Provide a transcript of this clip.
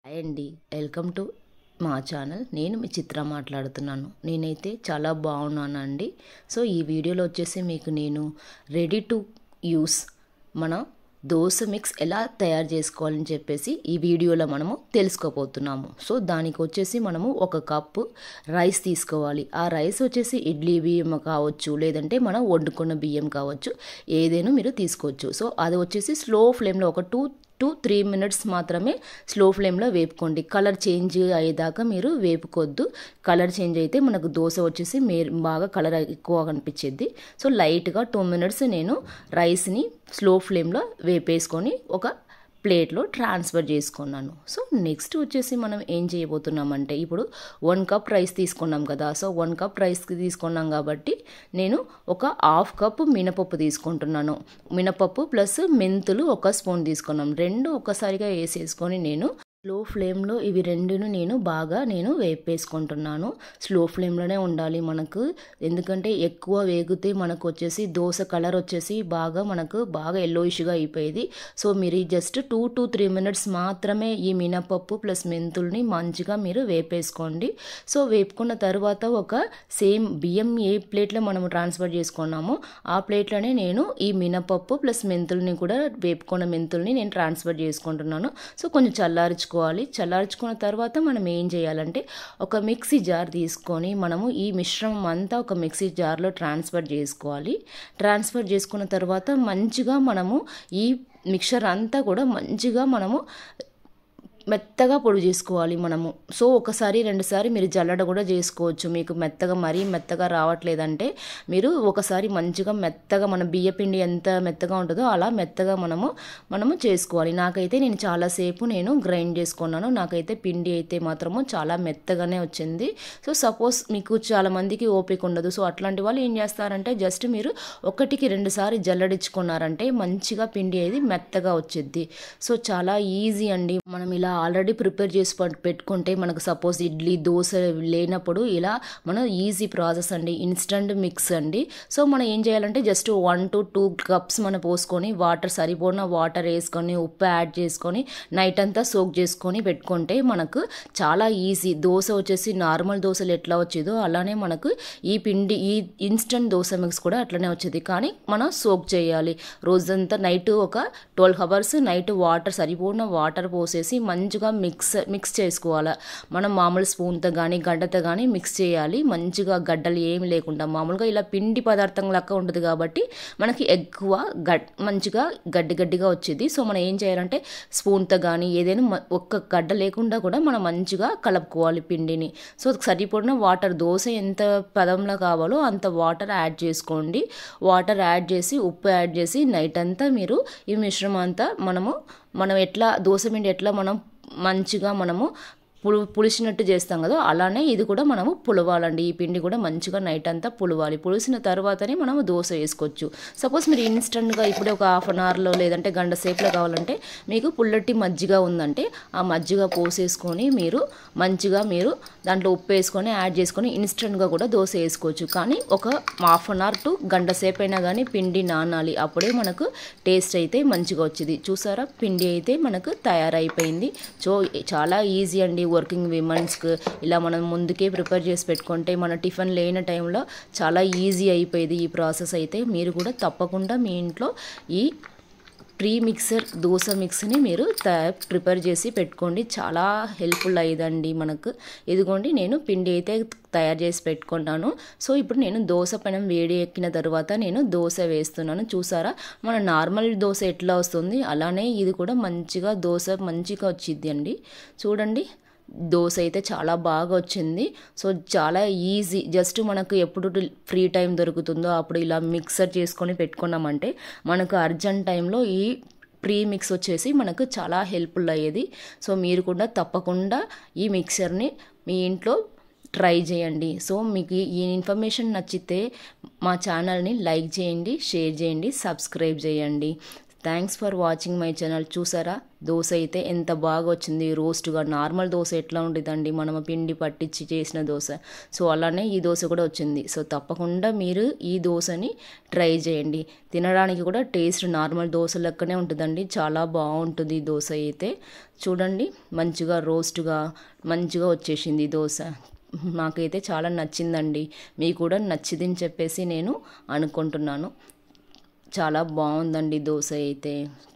hi అండి welcome to మా channel నేను మీ చిత్ర మాట్లాడుతున్నాను నేనైతే చాలా బాగున్నానండి సో ఈ వీడియోలో వచ్చేసి మీకు నేను రెడీ టు యూస్ మన దోశ మిక్స్ ఎలా తయారు చేసుకోవాలని చెప్పేసి ఈ వీడియోలో మనము తెలుసుకోబోతున్నాము సో దానికి వచ్చేసి మనము ఒక కప్పు రైస్ తీసుకోవాలి ఆ రైస్ వచ్చేసి ఇడ్లీ బియ్యం కావచ్చు లేదంటే మనం వండుకున్న బియ్యం కావచ్చు ఏదైనా మీరు తీసుకోవచ్చు సో అది వచ్చేసి స్లో ఫ్లేమ్లో ఒక టూ టు త్రీ మినిట్స్ మాత్రమే స్లో ఫ్లేమ్లో వేపుకోండి కలర్ చేంజ్ అయ్యేదాకా మీరు వేపుకోవద్దు కలర్ చేంజ్ అయితే మనకు దోశ వచ్చేసి మే బాగా కలర్ ఎక్కువ కనిపించేది సో లైట్గా టూ మినిట్స్ నేను రైస్ని స్లో ఫ్లేమ్లో వేపేసుకొని ఒక ప్లేట్లో ట్రాన్స్ఫర్ చేసుకున్నాను సో నెక్స్ట్ వచ్చేసి మనం ఏం చేయబోతున్నామంటే ఇప్పుడు వన్ కప్ రైస్ తీసుకున్నాం కదా సో వన్ కప్ రైస్ తీసుకున్నాం కాబట్టి నేను ఒక హాఫ్ కప్ మినపప్పు తీసుకుంటున్నాను మినపప్పు ప్లస్ మెంతులు ఒక స్పూన్ తీసుకున్నాం రెండు ఒకసారిగా వేసేసుకొని నేను స్లో ఫ్లేమ్లో ఇవి రెండును నేను బాగా నేను వేపేసుకుంటున్నాను స్లో ఫ్లేమ్లోనే ఉండాలి మనకు ఎందుకంటే ఎక్కువ వేగితే మనకు వచ్చేసి దోశ కలర్ వచ్చేసి బాగా మనకు బాగా ఎల్లోయిష్గా అయిపోయేది సో మీరు just two to three minutes మాత్రమే ఈ మినపప్పు ప్లస్ మెంతుల్ని మంచిగా మీరు వేపేసుకోండి సో వేపుకున్న తర్వాత ఒక సేమ్ బియ్యం ఏ ప్లేట్లో మనం ట్రాన్స్ఫర్ చేసుకున్నామో ఆ ప్లేట్లోనే నేను ఈ మినపప్పు ప్లస్ మెంతుల్ని కూడా వేపుకున్న మెంతుల్ని నేను ట్రాన్స్ఫర్ చేసుకుంటున్నాను సో కొంచెం చల్లార్చుకోవాలి చల్లార్చుకున్న తర్వాత మనం ఏం చేయాలంటే ఒక మిక్సీ జార్ తీసుకొని మనము ఈ మిశ్రమం అంతా ఒక మిక్సీ జార్లో ట్రాన్స్ఫర్ చేసుకోవాలి ట్రాన్స్ఫర్ చేసుకున్న తర్వాత మంచిగా మనము ఈ మిక్చర్ అంతా కూడా మంచిగా మనము మెత్తగా పొడి చేసుకోవాలి మనము సో ఒకసారి రెండుసారి మీరు జల్లడ కూడా చేసుకోవచ్చు మీకు మెత్తగా మరీ మెత్తగా రావట్లేదంటే మీరు ఒకసారి మంచిగా మెత్తగా మన బియ్య పిండి ఎంత మెత్తగా ఉంటుందో అలా మెత్తగా మనము మనము చేసుకోవాలి నాకైతే నేను చాలాసేపు నేను గ్రైండ్ చేసుకున్నాను నాకైతే పిండి అయితే మాత్రము చాలా మెత్తగానే వచ్చింది సో సపోజ్ మీకు చాలా మందికి ఓపిక ఉండదు సో అట్లాంటి వాళ్ళు ఏం చేస్తారంటే జస్ట్ మీరు ఒకటికి రెండుసారి జల్లడించుకున్నారంటే మంచిగా పిండి అనేది మెత్తగా వచ్చింది సో చాలా ఈజీ అండి మనం ఇలా ఆల్రెడీ ప్రిపేర్ చేసి పెట్టుకుంటే మనకు సపోజ్ ఇడ్లీ దోశ లేనప్పుడు ఇలా మనం ఈజీ ప్రాసెస్ అండి ఇన్స్టంట్ మిక్స్ అండి సో మనం ఏం చేయాలంటే just one to two cups మనం పోసుకొని వాటర్ సరిపోయిన వాటర్ వేసుకొని ఉప్పు యాడ్ చేసుకొని నైట్ అంతా సోక్ చేసుకొని పెట్టుకుంటే మనకు చాలా ఈజీ దోశ వచ్చేసి నార్మల్ దోశలు ఎట్లా వచ్చేదో అలానే మనకు ఈ పిండి ఈ ఇన్స్టంట్ దోశ మిక్స్ కూడా అట్లనే వచ్చేది కానీ మనం సోక్ చేయాలి రోజంతా నైట్ ఒక ట్వెల్వ్ అవర్స్ నైట్ వాటర్ సరిపోయిన వాటర్ పోసేసి మంచిగా మిక్స్ మిక్స్ చేసుకోవాలి మనం మామూలు స్పూన్తో కానీ గడ్డతో కానీ మిక్స్ చేయాలి మంచిగా గడ్డలు ఏమి లేకుండా మామూలుగా ఇలా పిండి పదార్థం లెక్క ఉంటుంది కాబట్టి మనకి ఎక్కువ గడ్ మంచిగా గడ్డి గడ్డిగా వచ్చేది సో మనం ఏం చేయాలంటే స్పూన్తో కానీ ఏదైనా ఒక్క గడ్డ లేకుండా కూడా మనం మంచిగా కలుపుకోవాలి పిండిని సో సరిపడిన వాటర్ దోశ ఎంత పదంలో కావాలో అంత వాటర్ యాడ్ చేసుకోండి వాటర్ యాడ్ చేసి ఉప్పు యాడ్ చేసి నైట్ అంతా మీరు ఈ మిశ్రమం అంతా మనము మనం ఎట్లా దోశ పిండి ఎట్లా మనం మంచిగా మనము పులు పులిసినట్టు చేస్తాం కదా అలానే ఇది కూడా మనము పులవాలండి ఈ పిండి కూడా మంచిగా నైట్ అంతా పులవాలి పులిసిన తర్వాతనే మనము దోశ వేసుకోవచ్చు సపోజ్ మీరు ఇన్స్టెంట్గా ఇప్పుడే ఒక హాఫ్ అన్ అవర్లో లేదంటే గంట సేపులో కావాలంటే మీకు పుల్లటి మజ్జిగ ఉందంటే ఆ మజ్జిగ పోసేసుకొని మీరు మంచిగా మీరు దాంట్లో ఉప్పు వేసుకొని యాడ్ చేసుకొని ఇన్స్టెంట్గా కూడా దోశ వేసుకోవచ్చు కానీ ఒక హాఫ్ అన్ అవర్ టు గంట సేపు అయినా కానీ పిండి నానాలి అప్పుడే మనకు టేస్ట్ అయితే మంచిగా వచ్చింది చూసారా పిండి అయితే మనకు తయారైపోయింది సో చాలా ఈజీ అండి వర్కింగ్ విమెన్స్కి ఇలా మనం ముందుకే ప్రిపేర్ చేసి పెట్టుకుంటే మన టిఫిన్ లేని టైంలో చాలా ఈజీ అయిపోయేది ఈ ప్రాసెస్ అయితే మీరు కూడా తప్పకుండా మీ ఇంట్లో ఈ ప్రీ మిక్సర్ దోశ మిక్స్ని మీరు ప్రిపేర్ చేసి పెట్టుకోండి చాలా హెల్ప్ఫుల్ అయ్యేదండి మనకు ఇదిగోండి నేను పిండి అయితే తయారు చేసి పెట్టుకున్నాను సో ఇప్పుడు నేను దోశ పెనం వేడి ఎక్కిన తర్వాత నేను దోశ వేస్తున్నాను చూసారా మన నార్మల్ దోశ ఎట్లా వస్తుంది అలానే ఇది కూడా మంచిగా దోశ మంచిగా వచ్చింది అండి చూడండి దోశ అయితే చాలా బాగా వచ్చింది సో చాలా ఈజీ జస్ట్ మనకు ఎప్పుడు ఫ్రీ టైం దొరుకుతుందో అప్పుడు ఇలా మిక్సర్ చేసుకొని పెట్టుకున్నామంటే మనకు అర్జెంట్ టైంలో ఈ ప్రీ మిక్స్ వచ్చేసి మనకు చాలా హెల్ప్ఫుల్ అయ్యేది సో మీరు కూడా తప్పకుండా ఈ మిక్సర్ని మీ ఇంట్లో ట్రై చేయండి సో మీకు ఈ ఇన్ఫర్మేషన్ నచ్చితే మా ఛానల్ని లైక్ చేయండి షేర్ చేయండి సబ్స్క్రైబ్ చేయండి thanks for watching my channel చూసారా దోశ అయితే ఎంత బాగా వచ్చింది రోస్ట్గా నార్మల్ దోశ ఎట్లా ఉంటుందండి మనం పిండి పట్టించి చేసిన దోశ సో అలానే ఈ దోశ కూడా వచ్చింది సో తప్పకుండా మీరు ఈ దోశని ట్రై చేయండి తినడానికి కూడా టేస్ట్ నార్మల్ దోశ లెక్కనే ఉంటుందండి చాలా బాగుంటుంది ఈ దోశ అయితే చూడండి మంచిగా రోస్ట్గా మంచిగా వచ్చేసింది ఈ దోశ నాకైతే చాలా నచ్చిందండి మీకు కూడా నచ్చిందని చెప్పేసి నేను అనుకుంటున్నాను చాలా బాగుందండి దోశ అయితే